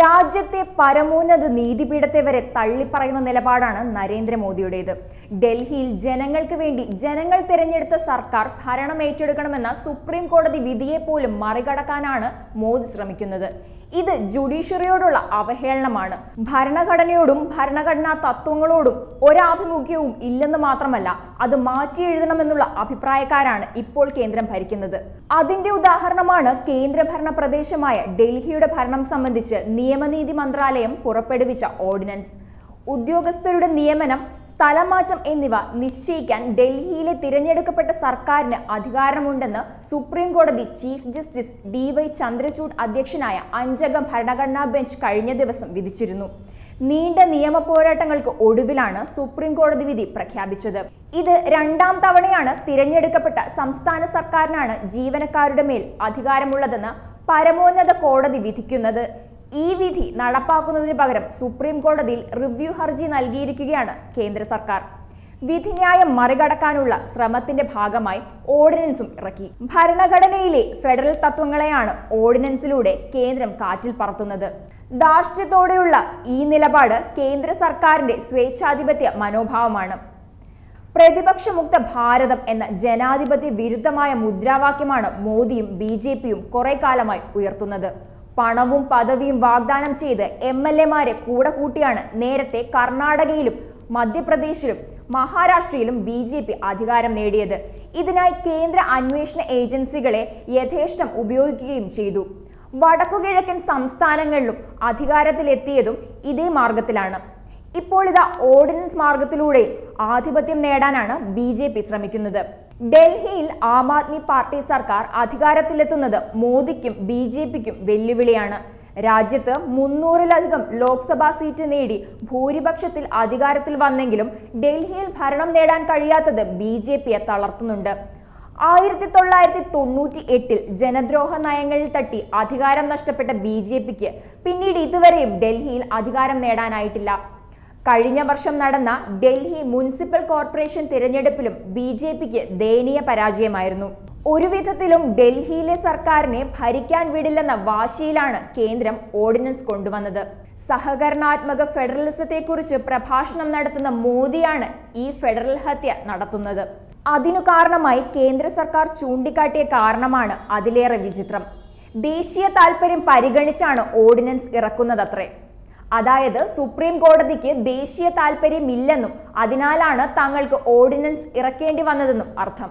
രാജ്യത്തെ പരമോന്നത നീതിപീഠത്തെ വരെ തള്ളിപ്പറയുന്ന നിലപാടാണ് നരേന്ദ്രമോദിയുടേത് ഡൽഹിയിൽ ജനങ്ങൾക്ക് വേണ്ടി ജനങ്ങൾ തിരഞ്ഞെടുത്ത സർക്കാർ ഭരണം ഏറ്റെടുക്കണമെന്ന സുപ്രീം കോടതി വിധിയെ പോലും മറികടക്കാനാണ് മോദി ശ്രമിക്കുന്നത് ഇത് ജുഡീഷ്യറിയോടുള്ള അവഹേളനമാണ് ഭരണഘടനയോടും ഭരണഘടനാ തത്വങ്ങളോടും ഒരാഭിമുഖ്യവും ഇല്ലെന്ന് മാത്രമല്ല അത് മാറ്റി എഴുതണമെന്നുള്ള അഭിപ്രായക്കാരാണ് ഇപ്പോൾ കേന്ദ്രം ഭരിക്കുന്നത് അതിന്റെ ഉദാഹരണമാണ് കേന്ദ്രഭരണ പ്രദേശമായ ഡൽഹിയുടെ ഭരണം സംബന്ധിച്ച് നിയമനീതി മന്ത്രാലയം പുറപ്പെടുവിച്ച ഓർഡിനൻസ് ഉദ്യോഗസ്ഥരുടെ നിയമനം സ്ഥലമാറ്റം എന്നിവ നിശ്ചയിക്കാൻ ഡൽഹിയിലെ തിരഞ്ഞെടുക്കപ്പെട്ട സർക്കാരിന് അധികാരമുണ്ടെന്ന് സുപ്രീം കോടതി chief justice D Y Chandrachud അധ്യക്ഷനായ അഞ്ചംഗ ഭരണഘടനാ ബെഞ്ച് കഴിഞ്ഞ ദിവസം വിധിച്ചിരുന്നു നീണ്ട നിയമ പോരാട്ടങ്ങൾക്ക് ഒടുവിലാണ് സുപ്രീം കോടതി വിധി പ്രഖ്യാപിച്ചത് ഇത് രണ്ടാം തവണയാണ് തിരഞ്ഞെടുക്കപ്പെട്ട സംസ്ഥാന സർക്കാരിനാണ് ജീവനക്കാരുടെ മേൽ അധികാരമുള്ളതെന്ന് പരമോന്നത കോടതി വിധിക്കുന്നത് ഈ വിധി നടപ്പാക്കുന്നതിന് പകരം സുപ്രീം കോടതിയിൽ റിവ്യൂ ഹർജി നൽകിയിരിക്കുകയാണ് കേന്ദ്ര സർക്കാർ വിധിന്യായം മറികടക്കാനുള്ള ശ്രമത്തിന്റെ ഭാഗമായി ഓർഡിനൻസും ഇറക്കി ഭരണഘടനയിലെ ഫെഡറൽ തത്വങ്ങളെയാണ് ഓർഡിനൻസിലൂടെ കേന്ദ്രം കാറ്റിൽ പറത്തുന്നത് ധാർഷ്ട്യത്തോടെയുള്ള ഈ നിലപാട് കേന്ദ്ര സർക്കാരിന്റെ സ്വേച്ഛാധിപത്യ മനോഭാവമാണ് പ്രതിപക്ഷമുക്ത ഭാരതം എന്ന ജനാധിപത്യ വിരുദ്ധമായ മുദ്രാവാക്യമാണ് മോദിയും ബി ജെ പിയും കുറെ കാലമായി ഉയർത്തുന്നത് പണവും പദവിയും വാഗ്ദാനം ചെയ്ത് എം എൽ എമാരെ കൂടെ കൂട്ടിയാണ് നേരത്തെ കർണാടകയിലും മധ്യപ്രദേശിലും മഹാരാഷ്ട്രയിലും ബി ജെ പി അധികാരം നേടിയത് ഇതിനായി കേന്ദ്ര അന്വേഷണ ഏജൻസികളെ യഥേഷ്ടം ഉപയോഗിക്കുകയും ചെയ്തു വടക്കുകിഴക്കൻ സംസ്ഥാനങ്ങളിലും അധികാരത്തിലെത്തിയതും ഇതേ മാർഗത്തിലാണ് ഇപ്പോൾ ഇതാ ഓർഡിനൻസ് മാർഗത്തിലൂടെ ആധിപത്യം നേടാനാണ് ബി ജെ പി ശ്രമിക്കുന്നത് ഡൽഹിയിൽ ആം ആദ്മി പാർട്ടി സർക്കാർ അധികാരത്തിലെത്തുന്നത് മോദിക്കും ബി ജെ പിക്കും വെല്ലുവിളിയാണ് രാജ്യത്ത് മുന്നൂറിലധികം ലോക്സഭാ സീറ്റ് നേടി ഭൂരിപക്ഷത്തിൽ അധികാരത്തിൽ വന്നെങ്കിലും ഡൽഹിയിൽ ഭരണം നേടാൻ കഴിയാത്തത് ബി ജെ പിയെ തളർത്തുന്നുണ്ട് ആയിരത്തി തൊള്ളായിരത്തി തൊണ്ണൂറ്റി എട്ടിൽ ജനദ്രോഹ നയങ്ങളിൽ തട്ടി അധികാരം നഷ്ടപ്പെട്ട ബി ജെ പിക്ക് പിന്നീട് ഇതുവരെയും ഡൽഹിയിൽ അധികാരം നേടാനായിട്ടില്ല കഴിഞ്ഞ വർഷം നടന്ന ഡൽഹി മുനിസിപ്പൽ കോർപ്പറേഷൻ തിരഞ്ഞെടുപ്പിലും ബി ജെ പിക്ക് ദയനീയ പരാജയമായിരുന്നു ഒരു വിധത്തിലും ഡൽഹിയിലെ സർക്കാരിനെ ഭരിക്കാൻ വിടില്ലെന്ന വാശിയിലാണ് കേന്ദ്രം ഓർഡിനൻസ് കൊണ്ടുവന്നത് സഹകരണാത്മക ഫെഡറലിസത്തെക്കുറിച്ച് പ്രഭാഷണം നടത്തുന്ന മോദിയാണ് ഈ ഫെഡറൽ ഹത്യ നടത്തുന്നത് അതിനു കാരണമായി കേന്ദ്ര സർക്കാർ ചൂണ്ടിക്കാട്ടിയ കാരണമാണ് അതിലേറെ വിചിത്രം ദേശീയ താൽപര്യം പരിഗണിച്ചാണ് ഓർഡിനൻസ് ഇറക്കുന്നതത്രേ അതായത് സുപ്രീം കോടതിക്ക് ദേശീയ താൽപര്യമില്ലെന്നും അതിനാലാണ് തങ്ങൾക്ക് ഓർഡിനൻസ് ഇറക്കേണ്ടി വന്നതെന്നും അർത്ഥം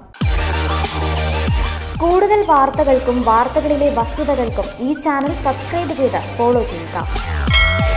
കൂടുതൽ വാർത്തകൾക്കും വാർത്തകളിലെ വസ്തുതകൾക്കും ഈ ചാനൽ സബ്സ്ക്രൈബ് ചെയ്ത് ഫോളോ ചെയ്യുക